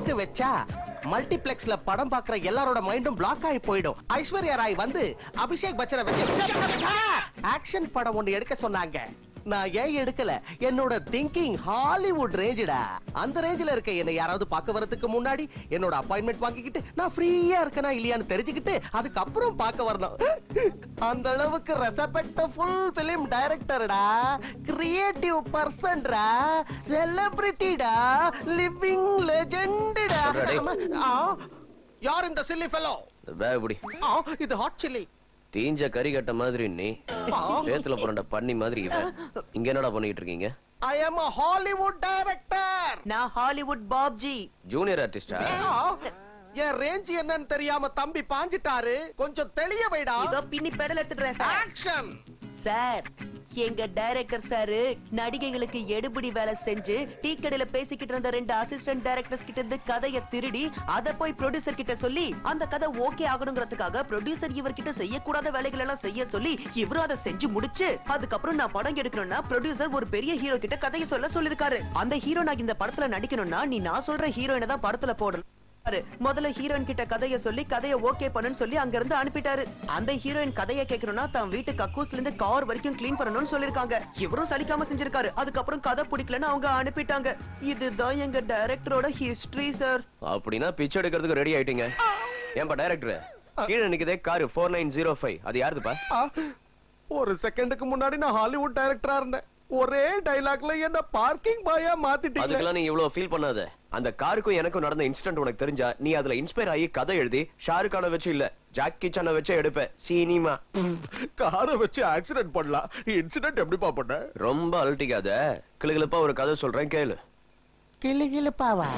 பங்கு வச்சா மல்டிப்ளெக்ஸ்ல படம் பாக்குற எல்லாரோட மைண்டும் பிளாக் ஆகி போயிடும் ஐஸ்வர்யா ராய் வந்து அபிஷேக் பச்சனை வச்சு ஆக்ஷன் படம் ஒண்ணு எடுக்க சொன்னாங்க நான் ஏன் எடுக்கல என்னோட திங்கிங் ஹாலிவுட் ரேஞ்சுடா அந்த ரேஞ்சில இருக்க என்னை யாராவது பார்க்க வரதுக்கு முன்னாடி என்னோட அப்பாயின்மெண்ட் வாங்கிக்கிட்டு நான் ஃப்ரீயா இருக்கனா இல்லையான்னு தெரிஞ்சுக்கிட்டு அதுக்கப்புறம் பார்க்க வரணும் அந்த அளவுக்கு ரெசபெக்ட் ஃபுல் பிலிம் டைரக்டர்டா கிரியேட்டிவ் பர்சன்டா செலிபிரிட்டிடா லிவிங் லெஜெண்டடா சொல்றா டேய். யார் இந்த சில்லி ஃபெலோ பேக் பிடி இது ஹாட் சில்லி தீஞ்ச கறி கட்ட மாதிரி நீ சேத்துல புரண்ட பண்ணி மாதிரி இவன் இங்க என்னடா பண்ணிட்டு இருக்கீங்க I am a Hollywood director நான் ஹாலிவுட் பாப்ஜி ஜூனியர் ஆர்டிஸ்டா என் ரேஞ்ச் என்னன்னு தெரியாம தம்பி பாஞ்சிட்டாரு கொஞ்சம் தெளிய வைடா இதோ பின்னி பெடல் எடுத்துடுறேன் சார் ஆக்ஷன் சார் எங்க டைரக்டர் சாரு நடிகைகளுக்கு எடுபடி வேலை செஞ்சு டீ கடையில பேசிக்கிட்டு இருந்த ரெண்டு அசிஸ்டன்ட் டைரக்டர்ஸ் கிட்ட இருந்து கதையை திருடி அத போய் ப்ரொடியூசர் கிட்ட சொல்லி அந்த கதை ஓகே ஆகணுங்கிறதுக்காக ப்ரொடியூசர் இவர்கிட்ட செய்யக்கூடாத வேலைகள் எல்லாம் செய்ய சொல்லி இவரும் அதை செஞ்சு முடிச்சு அதுக்கப்புறம் நான் படம் எடுக்கணும்னா ப்ரொடியூசர் ஒரு பெரிய ஹீரோ கிட்ட கதையை சொல்ல சொல்லிருக்காரு அந்த ஹீரோ நான் இந்த படத்துல நடிக்கணும்னா நீ நான் சொல்ற ஹீரோயினை தான் படத்துல போடணும் பாரு, முதல்ல ஹீரோயின் கிட்ட கதைய சொல்லி கதைய ஓகே பண்ணுன்னு சொல்லி அங்க இருந்து அனுப்பிட்டாரு அந்த ஹீரோயின் கதைய கேட்கணும்னா தன் வீட்டு கக்கூஸ்ல இருந்து கார் வரைக்கும் க்ளீன் பண்ணணும்னு சொல்லிருக்காங்க இவரும் சலிக்காம செஞ்சிருக்காரு அதுக்கப்புறம் கதை பிடிக்கலன்னு அவங்க அனுப்பிட்டாங்க இதுதான் எங்க டைரக்டரோட ஹிஸ்டரி சார் அப்படின்னா பிச்சை எடுக்கிறதுக்கு ரெடி ஆயிட்டீங்க ஏன்பா டைரக்டர் கீழே நிக்குதே car four nine zero five அது யாருதுப்பா ஒரு செகண்டுக்கு முன்னாடி நான் ஹாலிவுட் டைரக்டரா இருந்தேன் ஒரே டைலாக்ல என்ன பார்க்கிங் பாயா மாத்திட்டீங்க அதுக்கெல்லாம் நீ இவ்வளவு ஃபீல் பண்ணாத அந்த காருக்கும் எனக்கும் நடந்த இன்சிடென்ட் உனக்கு தெரிஞ்சா நீ அதுல இன்ஸ்பயர் ஆகி கதை எழுதி ஷாருக் கான வச்சு இல்ல ஜாக்கி சான வச்சு எடுப்ப சினிமா காரை வச்சு ஆக்சிடென்ட் பண்ணலாம் இன்சிடென்ட் எப்படிப்பா பண்ண ரொம்ப அலட்டிக்காத கிளுகிளுப்பா ஒரு கதை சொல்றேன் கேளு கிளி கிளிப்பாவா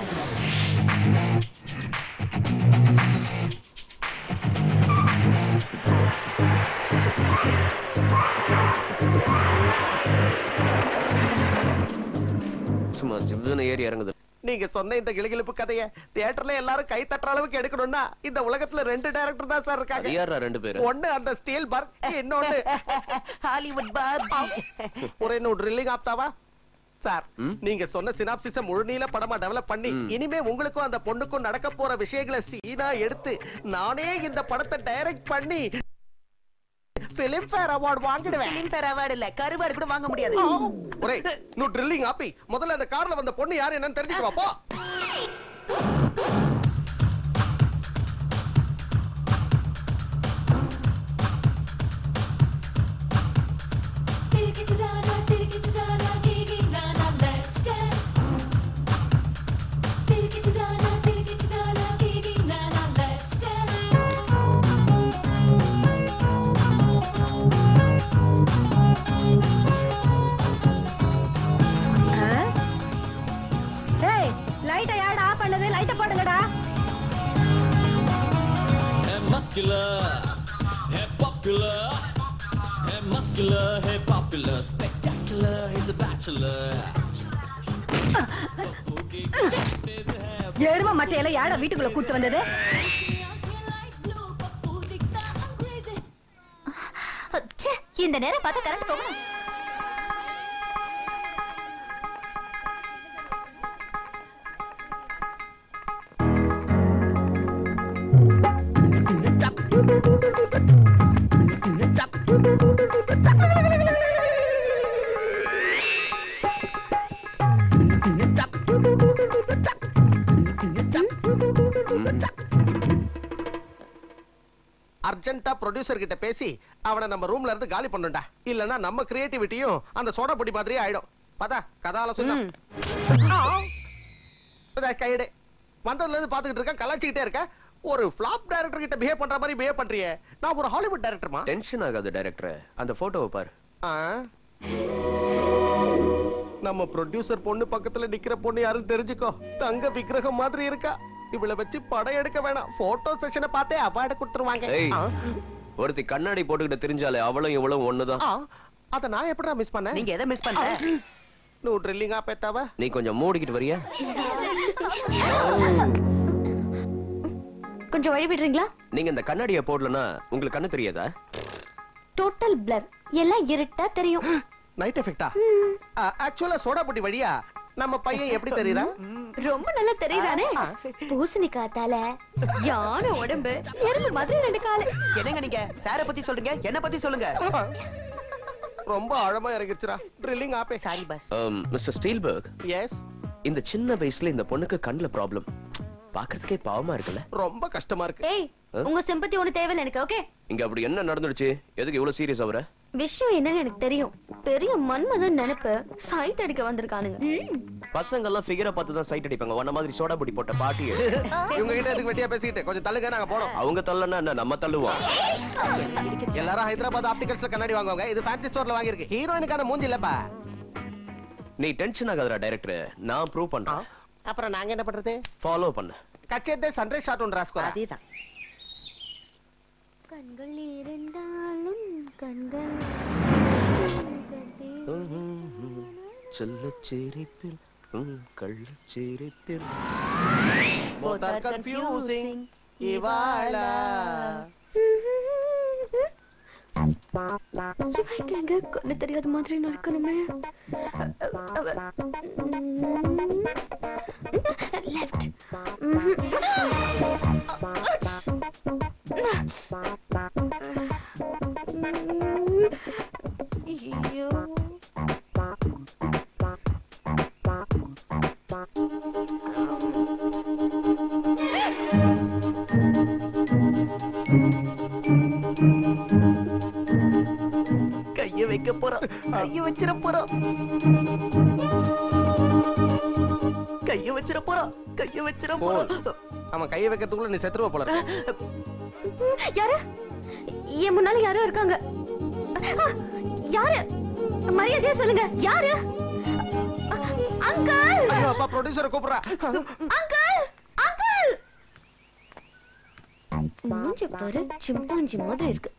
சும்மா ஜிப்னு ஏறி இறங்குது நீங்க சொன்ன இந்த கிளிகிளிப்பு கதைய தியேட்டர்ல எல்லாரும் கை தட்டுற அளவுக்கு எடுக்கணும்னா இந்த உலகத்துல ரெண்டு டைரக்டர் தான் சார் அது இருக்காங்க யாரா ரெண்டு பேரு ஒண்ணு அந்த ஸ்டீல் பர்க் இன்னொன்னு ஹாலிவுட் பாப்ஜி ஒரு இன்னும் ட்ரில்லிங் ஆப்தாவா சார் ம்? நீங்க சொன்ன சினாப்சிஸ முழுநீள படமா டெவலப் பண்ணி ம். இனிமே உங்களுக்கும் அந்த பொண்ணுக்கும் நடக்க போற விஷயங்களை சீனா எடுத்து நானே இந்த படத்தை டைரக்ட் பண்ணி பிலிம் ஃபேர் அவார்ட் வாங்கிடுவேன் பிலிம் ஃபேர் அவார்டு இல்ல கருவாடு கூட வாங்க முடியாது ஒரே நூ ட்ரில்லிங் ஆப்பி முதல்ல அந்த கார்ல வந்த பொண்ணு யாரு என்னன்னு தெரிஞ்சுக்கோ போ Tilki tudana, tilki tudana, gigi nana, let's dance. Tilki tudana, tilki tudana, gigi nana, let's dance. டேய் லைட்டை யாரடா ஆஃப் பண்ணது லைட்டை போடுங்கடா Hey muscular, hey popular, hey muscular, hey popular, spectacular, he's a bachelor. எரும மட்டையில யாரா வீட்டுக்குள்ள கூட்டு வந்தது Light blue, papu dikta, I'm crazy. ச்சே, இந்த நேரம் பார்த்தா கரண்ட் போகணும் அர்ஜென்ட்டா ப்ரொடியூசர் கிட்ட பேசி அவனை நம்ம ரூம்ல இருந்து காலி பண்ணுண்டா இல்லனா நம்ம கிரியேட்டிவிட்டியும் அந்த சோடா பொடி மாதிரியே ஆயிடும் பதா கதால சொன்னா கையடு வந்ததுல இருந்து பாத்துக்கிட்டு இருக்க கலாச்சிக்கிட்டே இருக்க ஒரு ஃபிளாப் டைரக்டர் கிட்ட பிஹேவ் பண்ற மாதிரி பிஹேவ் பண்றியே நான் ஒரு ஹாலிவுட் டைரக்டர்மா டென்ஷன் ஆகாது டைரக்டர் அந்த போட்டோவை பாரு ஆ? நம்ம ப்ரொடியூசர் பொண்ணு பக்கத்துல நிக்கிற பொண்ணு யாரும் தெரிஞ்சுக்கோ தங்க விக்கிரகம் மாதிரி இருக்கா இவள வச்சு படம் எடுக்க வேணாம் போட்டோ செஷனை பார்த்தே அவார்டு கொடுத்துருவாங்க ஏய் ஆ? ஒருத்தி கண்ணாடி போட்டுக்கிட்டு தெரிஞ்சாலே அவளும் இவளும் ஒண்ணுதான் ஆ, அத நான் எப்படிடா மிஸ் பண்ணேன் நீங்க எதை மிஸ் பண்ண நூ ட்ரில்லிங்கா பேத்தாவ நீ கொஞ்சம் மூடிக்கிட்டு வரியா கொஞ்சம் வழி விடுறீங்களா நீங்க இந்த கண்ணாடியை போடலனா உங்களுக்கு கண்ணு தெரியாதா டோட்டல் பிளர் எல்லாம் இருட்டா தெரியும் நைட் எஃபெக்டா ஆக்சுவலா சோடா பொடி வழியா நம்ம பையன் எப்படி தெரியறான் ரொம்ப நல்லா தெரியுறானே பூசணிக்காய் தலை யானை உடம்பு எறும்பு மாதிரி ரெண்டு காலு என்னங்க நீங்க சார பத்தி சொல்றீங்க என்ன பத்தி சொல்லுங்க ரொம்ப ஆழமா இறங்கிச்சுடா ட்ரில்லிங் ஆப்பே sorry boss mister Spielberg yes இந்த சின்ன வயசுல இந்த பொண்ணுக்கு கண்ணுல ப்ராப்ளம் பாக்குறதுக்கே பாவமா இருக்குல்ல ரொம்ப கஷ்டமா இருக்கு ஏய் உங்க சிம்பத்தி ஒண்ணு தேவையில்ல எனக்கு ஓகே இங்க அப்படி என்ன நடந்துடுச்சு எதுக்கு இவ்வளவு சீரியஸ் ஆகுற விஷயம் என்னன்னு எனக்கு தெரியும் பெரிய மன்மதன் நினைப்பு சைட் அடிக்க வந்திருக்கானுங்க ம். பசங்க எல்லாம் ஃபிகரை பார்த்து தான் சைட் அடிப்பாங்க உன்ன மாதிரி சோடா பொடி போட்ட பாட்டி இவங்க கிட்ட எதுக்கு வெட்டியா பேசிக்கிட்டு கொஞ்சம் தள்ளுங்க நாங்க போறோம் அவங்க தள்ளனா என்ன நம்ம தள்ளுவோம் எல்லாரும் ஹைதராபாத் ஆப்டிகல்ஸ்ல கண்ணாடி வாங்குவாங்க இது ஃபேன்சி ஸ்டோர்ல வாங்கியிருக்கு ஹீரோயினுக்கான மூஞ்சி இல்லப்பா நீ டென்ஷன் ஆகாதடா டைரக்டர் நான் ப்ரூவ் பண்றேன் அப்புறம் நாங்க என்ன பண்றது ஃபாலோ பண்ணு கச்சேத்தே சன்ரைஸ் ஷாட் ஒன்று ராஸ்கோ அதேதான் கண்கள் இருந்தாலும் கண்கள் செல்ல சிரிப்பில் கள்ள சிரிப்பில் Both are confusing. இவாளா இவங்க எங்க கண்ணு தெரியாத மாதிரி நடக்கணுமே லெஃப்ட் ஐயோ கைய வைக்க போறோம் கைய வச்சிர போறோம் கைய வச்சிர போறோம் கைய வச்சிர போறோம் அவன் கையை வைக்கிறதுக்குள்ள நீ செத்துருவ போல இருக்கு. யாரு என் முன்னால யாரோ இருக்காங்க ஆ, யாரு மரியாதையா சொல்லுங்க யாரு அங்கிள் ஐயோ அப்பா ப்ரொடியூசரை கூப்பிடுறா அங்கிள் அங்கிள் மூஞ்சி பாரு சிம்பாஞ்சி மாதிரி இருக்கு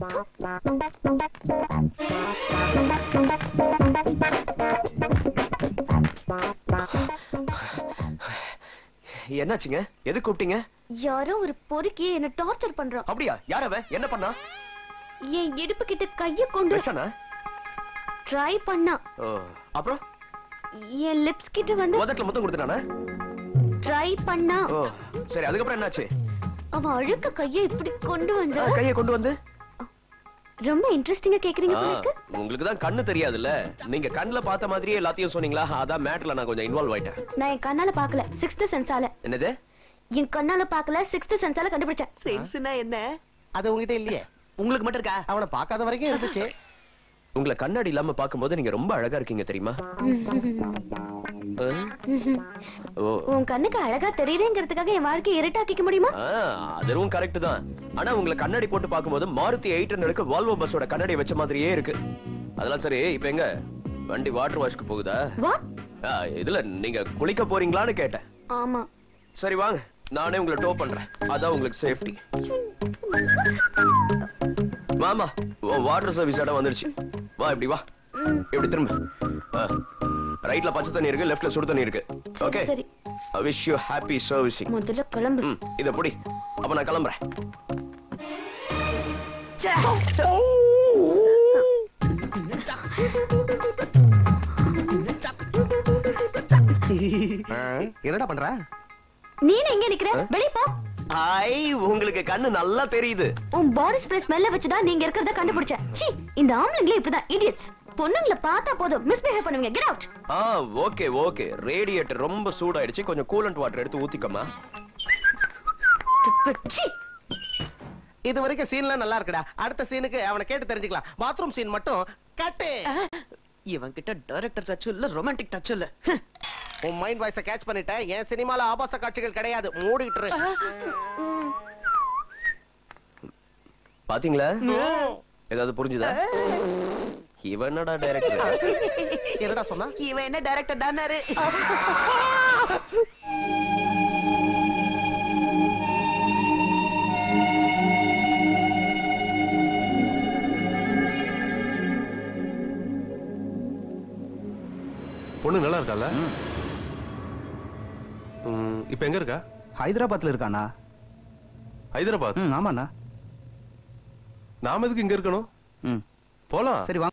என்னாச்சுங்க எது கூப்பிட்டீங்க யாரோ ஒரு பொறுக்கி என்ன டார்ச்சர் பண்றான் அப்படியா யார் அவன் என்ன பண்ணா என் இடுப்பு கிட்ட கைய கொண்டு விஷானா ட்ரை பண்ணா ஓ அப்புறம் என் லிப்ஸ் கிட்ட வந்து முதல்ல முத்தம் கொடுத்துட்டானா ட்ரை பண்ணா ஓ சரி அதுக்கப்புறம் என்னாச்சு அவ அழுக்க கைய இப்படி கொண்டு ஆ, வந்து கையை கொண்டு வந்து ரொம்ப இன்ட்ரெஸ்டிங்கா கேக்குறீங்க ஆ, போல இருக்கு உங்களுக்கு தான் கண்ணு தெரியாதுல்ல நீங்க கண்ணுல பார்த்த மாதிரியே எல்லாத்தையும் சொன்னீங்களா அதான் மேட்ல நான் கொஞ்சம் இன்வால்வ் ஆயிட்டேன் நான் என் கண்ணால பாக்கல சிக்ஸ்த் சென்ஸால என்னது என் கண்ணால பாக்கல சிக்ஸ்த் சென்ஸால கண்டுபிடிச்சேன் சென்ஸ்னா என்ன அது உங்ககிட்ட இல்லையே உங்களுக்கு மட்டும் இருக்கா அவனை பார்க்காத வரைக்கும் இருந்துச்சு உங்களை கண்ணாடி இல்லாம பாக்கும்போது நீங்க ரொம்ப அழகா இருக்கீங்க தெரியுமா ஆ? ஓ உன் கண்ணுக்கு அழகா தெரியுதுங்கிறதுக்காக என் வாழ்க்கையை இருட்டாக்கிக்க முடியுமா ஆ, அதுவும் கரெக்ட் தான் ஆனா உங்களை கண்ணாடி போட்டு பார்க்கும்போது மாருதி எயிட் ஹண்ட்ரடுக்கு வால்வோ பஸ்ஸோட கண்ணாடி வச்ச மாதிரியே இருக்கு அதெல்லாம் சரி இப்ப எங்க வண்டி வாட்டர் வாஷ்க்கு போகுதா வாட் ஆ, இதுல நீங்க குளிக்க போறீங்களான்னு கேட்டேன் ஆமா சரி வாங்க நானே உங்களை டோ பண்றேன் அதான் உங்களுக்கு சேஃப்டி மாமா வாட்டர் சர்வீஸ் இடம் வந்துருச்சு வா இப்படி வா இப்படி திரும்ப ரைட்ல பச்சை தண்ணி இருக்கு லெஃப்ட்ல சுடு தண்ணி இருக்கு ஓகே சரி. I wish you happy servicing முதல்ல கிளம்பு ம் இத புடி அப்ப நான் கிளம்புறேன் ஆ, என்னடா பண்ற நீ என்ன இங்க நிக்கிற வெளிய போ ஐ உங்களுக்கு கண்ணு நல்லா தெரியுது உன் பாடி ஸ்ப்ரே ஸ்மெல்ல வச்சுதான் நீங்க இருக்கிறத கண்டுபிடிச்சேன் சீ இந்த ஆம்பளைங்களே இப்படிதான் இடியட்ஸ் பொண்ணுங்களை பார்த்தா போதும் மிஸ்பிஹேவ் பண்ணுவீங்க கெட் அவுட் ஆ ஓகே ஓகே ரேடியேட்டர் ரொம்ப சூடாயிடுச்சு கொஞ்சம் கூலண்ட் வாட்டர் எடுத்து ஊத்திக்கமா சீ இது வரைக்கும் சீன்லாம் நல்லா இருக்குடா அடுத்த சீனுக்கு அவனை கேட்டு தெரிஞ்சுக்கலாம் பாத்ரூம் சீன் மட்டும் கட்டு இவன் கிட்ட டைரக்டர் டச் இல்ல ரொமான்டிக் டச் இல்ல உன் மைண்ட் வாய்ஸ கேட்ச் பண்ணிட்டேன் என் சினிமால ஆபாச காட்சிகள் கிடையாது மூடிட்டு இரு. பாத்தீங்களா ஏதாவது புரிஞ்சுதா இவனடா டைரக்டர் என்னடா சொன்னா இவன் என்ன டைரக்டர் தானாரு பொண்ணு நல்லா இருக்கால இப்ப எங்க இருக்கா ஹைதராபாத்ல இருக்கானா ஹைதராபாத் ம் ஆமாண்ணா நாம எதுக்கு இங்க இருக்கணும் ம் போலாம் சரி வாங்க